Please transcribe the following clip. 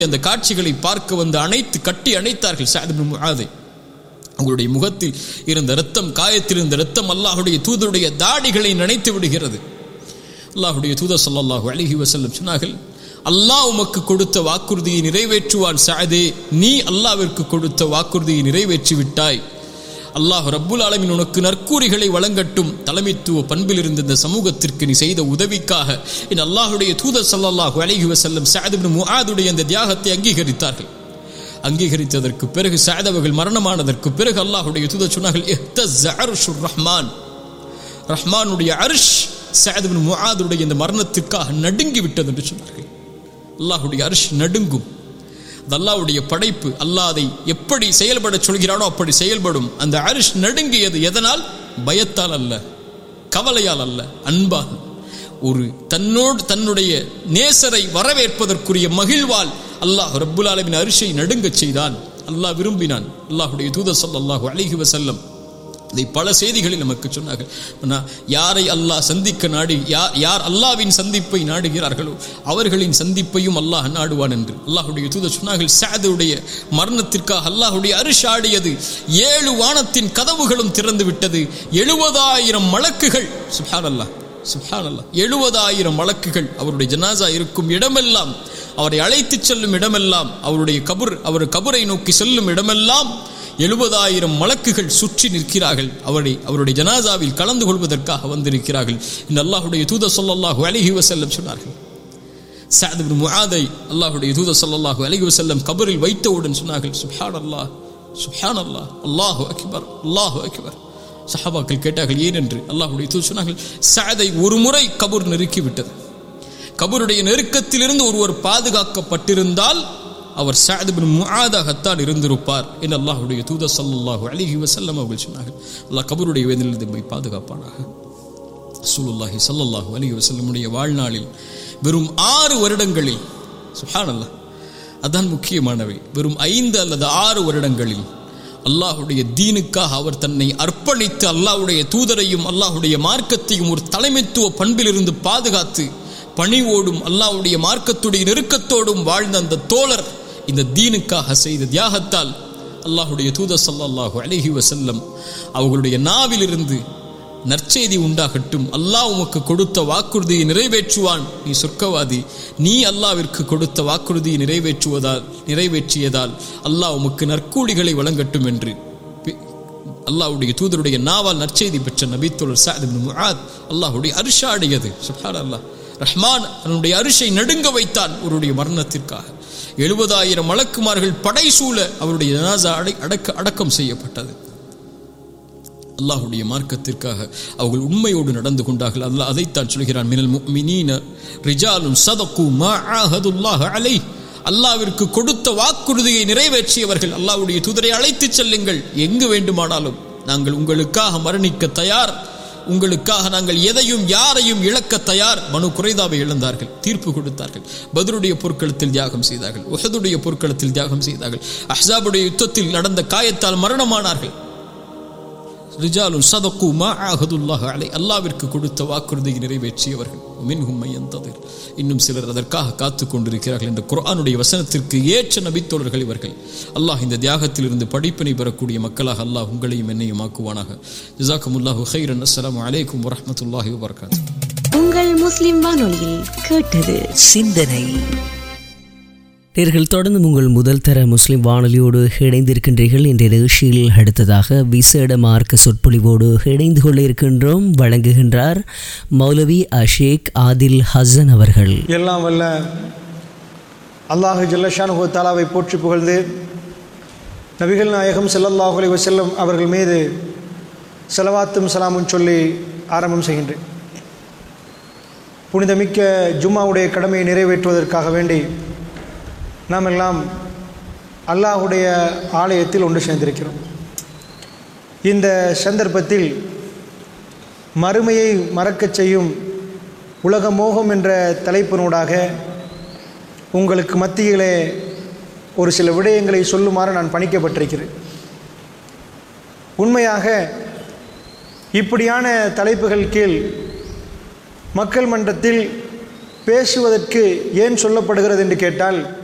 அந்த காட்சிகளை பார்க்க வந்து அணைத்து கட்டி அணைத்தார்கள் சாத் இப்னு முஆதை அவங்களுடைய முகத்தில் இருந்த ரத்தம் காயத்தில் இருந்த ரத்தம் அல்லாஹுடைய தூதருடைய தாடிகளை நினைத்து விடுகிறது அல்லாஹுடைய தூதர் ஸல்லல்லாஹு அலைஹி வஸல்லம் சொன்னார்கள் அல்லாஹ் உமக்கு கொடுத்த வாக்குறுதியை நிறைவேற்றுவான் சாதே நீ அல்லாவிற்கு கொடுத்த வாக்குறுதியை நிறைவேற்றி விட்டாய் அல்லாஹ் ரப்புல் ஆலமீன் உனக்கு நற்கூறிகளை வழங்கட்டும் தலைமைத்துவ பண்பில் இருந்த இந்த சமூகத்திற்கு நீ செய்த உதவிக்காக என் அல்லாஹுடைய தூதர் ஸல்லல்லாஹு அலைஹி வஸல்லம் சஅத் இப்னு முஆதுடைய அந்த தியாகத்தை அங்கீகரித்தார்கள் அங்கீகரித்ததற்கு பிறகு சஅத் அவர்கள் மரணமானதற்கு பிறகு அல்லாஹுடைய தூதர் சொன்னார்கள் இஹ்தஸ்ஸ அர்ஷுர் ரஹ்மான் ரஹ்மானுடைய அர்ஷ் சஅத் இப்னு முஆதுடைய இந்த மரணத்திற்காக நடுங்கி விட்டது என்று சொன்னார்கள் அல்லாஹுடைய அர்ஷ் நடுங்கும் அது அல்லாஹ்வுடைய படைப்பு அல்லாஹ் அதை எப்படி செயல்பட சொல்கிறானோ அப்படி செயல்படும் அந்த அரிஷ் நடுங்கியது எதனால் பயத்தால் அல்ல கவலையால் அல்ல அன்பால் ஒரு தன்னோடு தன்னுடைய நேசரை வரவேற்பதற்குரிய மகிழ்வால் அல்லாஹ் ரப்புல் ஆலமின் அரிஷை நடுங்கச் செய்தான் அல்லாஹ் விரும்பினான் அல்லாஹுடைய தூதர் ஸல்லல்லாஹு அலைஹி வஸல்லம் இதை பல செய்திகளில் நமக்கு சொன்னார்கள் ஆனா, யாரை அல்லாஹ் சந்திக்க நாடி யார் யார் அல்லாவின் சந்திப்பை நாடுகிறார்களோ அவர்களின் சந்திப்பையும் அல்லாஹ் நாடுவான் என்று அல்லாஹுடைய தூதர் சொன்னார்கள் சாதுடைய மரணத்திற்காக அல்லாஹுடைய அரிஷாடியது ஏழு வானத்தின் கதவுகளும் திறந்து விட்டது எழுபதாயிரம் மலக்குகள் சுஹான் அல்லாஹ் சுஹான் அல்லாஹ் எழுபதாயிரம் மலக்குகள் அவருடைய ஜனாசா இருக்கும் இடமெல்லாம் அவரை அழைத்துச் செல்லும் இடமெல்லாம் அவருடைய கபர் அவர் கபரை நோக்கி செல்லும் இடமெல்லாம் எழுபதாயிரம் மலக்குகள் சுற்றி நிற்கிறார்கள் அவரை அவருடைய ஜனாசாவில் கலந்து கொள்வதற்காக வந்திருக்கிறார்கள் இந்த அல்லாஹுடைய தூதர் ஸல்லல்லாஹு அலைஹி வஸல்லம் சொன்னார்கள் சஅத் இப்னு முஆதை அல்லாஹுடைய தூதர் ஸல்லல்லாஹு அலைஹி வஸல்லம் கபரில் வைத்தவுடன் சொன்னார்கள் சுப்ஹானல்லாஹ் சுப்ஹானல்லாஹ் அல்லாஹு அக்பர் அல்லாஹு அக்பர் சஹாபாக்கள் கேட்டார்கள் ஏன் என்று அல்லாஹுடைய தூதர் சொன்னார்கள் சஅதை ஒரு முறை கபர் நெருக்கி விட்டது கபருடைய நெருக்கத்திலிருந்து ஒருவர் பாதுகாக்கப்பட்டிருந்தால் அவர் சஅத் பின் முஆதாகத்தான் இருந்திருப்பார் என்று அல்லாஹ்வுடைய தூதர் ஸல்லல்லாஹு அலைஹி வஸல்லம் அவர்கள் சொன்னார்கள் அல்லாஹ் கபருடைய வேதனிலிருந்து நம்மை பாதுகாப்பானாக ரசூலுல்லாஹி ஸல்லல்லாஹு அலைஹி வஸல்லமுடைய வாழ்நாளில் வெறும் ஆறு வருடங்களில் சுப்ஹானல்லாஹ் அதான் முக்கியமானவை வெறும் ஐந்து அல்லது ஆறு வருடங்களில் அல்லாஹுடைய தீனுக்காக அவர் தன்னை அர்ப்பணித்து அல்லாஹ்வுடைய தூதரையும் அல்லாஹ்வுடைய மார்க்கத்தையும் ஒரு தலைமைத்துவ பண்பிலிருந்து பாதுகாத்து பணிவோடும் அல்லாஹ்வுடைய மார்க்கத்துடைய நெருக்கத்தோடும் வாழ்ந்த அந்த தோழர் இந்த தீனுக்காக செய்த தியாகத்தால் அல்லாஹ்வுடைய தூதர் ஸல்லல்லாஹு அலைஹி வஸல்லம் அவர்களுடைய நாவிலிருந்து நற்செய்தி உண்டாகட்டும் அல்லாஹ் உமக்கு கொடுத்த வாக்குறுதியை நிறைவேற்றுவான் நீ சொர்க்கவாதி நீ அல்லாவிற்கு கொடுத்த வாக்குறுதியை நிறைவேற்றுவதால் நிறைவேற்றியதால் அல்லாஹ் உமக்கு நற்கூலிகளை வழங்கட்டும் என்று பி- அல்லாஹ்வுடைய தூதருடைய நாவால் நற்செய்தி பெற்ற நபித்தோழர் சாத் இப்னு முஆத் அல்லாஹ்வுடைய அரிஷாடியது சுப்ஹான் அல்லாஹ் ரஹ்மான் அவனுடைய அரிஷை நடுங்க வைத்தான் அவருடைய மரணத்திற்காக எழுபதாயிரம் மலக்குமார்கள் படைசூழ அவருடைய ஜனாசா அடை அடக்க அடக்கம் செய்யப்பட்டது அல்லாஹ்வுடைய மார்க்கத்திற்காக அவர்கள் உண்மையோடு நடந்து கொண்டார்கள் அல்லாஹ் அதைத்தான் சொல்கிறான் மினல் முஃமினீன ரிஜாலுன் சதகு மா ஆஹதுல்லாஹ் அலை அல்லாவிற்கு கொடுத்த வாக்குறுதியை நிறைவேற்றியவர்கள் அல்லாஹ்வுடைய தூதரை அழைத்துச் செல்லுங்கள் எங்கு வேண்டுமானாலும் நாங்கள் உங்களுக்காக மரணிக்க தயார் உங்களுக்காக நாங்கள் எதையும் யாரையும் இழக்க தயார் மனு குறைதாவை இழந்தார்கள் தீர்ப்பு கொடுத்தார்கள் பத்ருடைய போர்க்களத்தில் தியாகம் செய்தார்கள் உஹதுடைய போர்க்களத்தில் தியாகம் செய்தார்கள் அஹ்ஸாபுடைய யுத்தத்தில் நடந்த காயத்தால் மரணமானார்கள் ரிஜாலுன் சதக்கு மா ஆஹதுல்லாஹ் அலை அல்லாவிற்கு கொடுத்த வாக்குறுதியை நிறைவேற்றியவர்கள் மின்ஹும் மையந்ததிர் இன்னும் சிலர் அதற்காக காத்து கொண்டிருக்கிறார்கள் என்ற குர்ஆனுடைய வசனத்திற்கு ஏற்ற நபித்தோழர்கள் இவர்கள் அல்லாஹ் இந்த தியாகத்திலிருந்து படிப்பினை பெறக்கூடிய மக்களாக அல்லாஹ் உங்களையும் என்னையும் ஆக்குவானாக ஜிசாக்குமுல்லாஹு ஹைரன் அஸ்ஸலாமு அலைக்கும் வரஹ்மத்துல்லாஹி வபரகாத்துஹு உங்கள் முஸ்லிம் வானொலியில் கேட்டது சிந்தனை நேர்கள் தொடர்ந்து உங்கள் முதல் தர முஸ்லிம் வானொலியோடு இணைந்திருக்கின்றீர்கள் என்ற நிகழ்ச்சியில் அடுத்ததாக விசேட மார்க்க சொற்பொழிவோடு இணைந்து கொள்ள இருக்கின்றோம் வழங்குகின்றார் மௌலவி அஷேக் ஆதில் ஹசன் அவர்கள் எல்லாம் வல்ல அல்லாஹு ஜல்லஷானு தாலாவை போற்றி புகழ்ந்து நபிகள் நாயகம் ஸல்லல்லாஹு அலைஹி வஸல்லம் அவர்கள் மீது செலவாத்தும் சலாமும் சொல்லி ஆரம்பம் செய்கின்றேன் புனிதமிக்க ஜும்மாவுடைய கடமையை நிறைவேற்றுவதற்காக வேண்டி நாம் எல்லாம் அல்லாஹுடைய ஆலயத்தில் ஒன்று சேர்ந்திருக்கிறோம் இந்த சந்தர்ப்பத்தில் மறுமையை மறக்கச் செய்யும் உலக மோகம் என்ற தலைப்பினூடாக உங்களுக்கு மத்தியிலே ஒரு சில விடயங்களை சொல்லுமாறு நான் பணிக்கப்பட்டிருக்கிறேன் உண்மையாக இப்படியான தலைப்புகள் கீழ் மக்கள் மன்றத்தில் பேசுவதற்கு ஏன் சொல்லப்படுகிறது என்று கேட்டால்